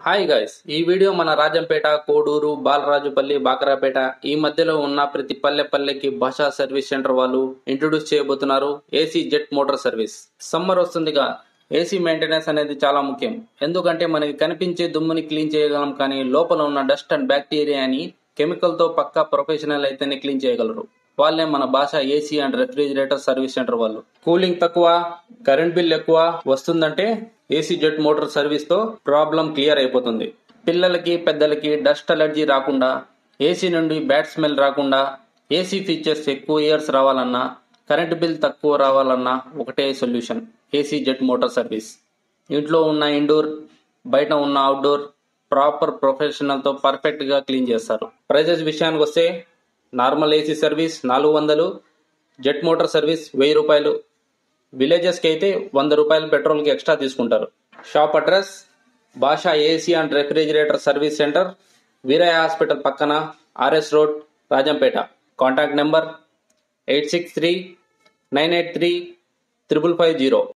hi guys ఈ video మన రాజంపేట కోడూరు బాలరాజుపల్లి బాకరాపేట ఈ మధ్యలో ఉన్న ప్రతి పల్లె పల్లెకి భాషా సర్వీస్ సెంటర్ వాళ్ళు ఇంట్రొడ్యూస్ చేయబోతున్నారు AC jet motor service summer వస్తుందిగా ఏసీ మెయింటెనెన్స్ అనేది చాలా ముఖ్యం ఎందుకంటే మనకి కనిపించే దుమ్ముని క్లీన్ చేయగలం కానీ లోపల ఉన్న డస్ట్ అండ్ బ్యాక్టీరియాని కెమికల్ తో పక్కా ప్రొఫెషనల్ అయితేనే క్లీన్ చేయగలరు వాళ్ళే మన Basha AC and refrigerator service center వాళ్ళు కూలింగ్ తక్కువ కరెంట్ బిల్ ఎక్కువ వస్తుందంటే ఏసీ జెట్ మోటార్ సర్వీస్ తో ప్రాబ్లం క్లియర్ అయిపోతుంది పిల్లలకి పెద్దలకి డస్ట్ అలర్జీ రాకుండా ఏసీ నుండి బ్యాడ్ స్మెల్ రాకుండా ఏసీ ఫీచర్స్ ఎక్కువ ఇయర్స్ రావాలన్నా కరెంట్ బిల్ తక్కువ రావాలన్నా ఒకటే solution AC jet motor service ఇంట్లో ఉన్న ఇండోర్ బయట ఉన్న అవుట్డోర్ ప్రాపర్ ప్రొఫెషనల్ తో పర్ఫెక్ట్ గా క్లీన్ చేస్తారు ప్రైజెస్ విషయానికి వస్తే నార్మల్ ఏసీ సర్వీస్ నాలుగు వందలు జెట్ మోటార్ సర్వీస్ వెయ్యి రూపాయలు విలేజెస్కి అయితే వంద రూపాయలు పెట్రోల్కి ఎక్స్ట్రా తీసుకుంటారు shop address Basha AC and refrigerator service center Veerayya hospital పక్కన RS road Rajampet contact number eight six three nine eight three triple five zero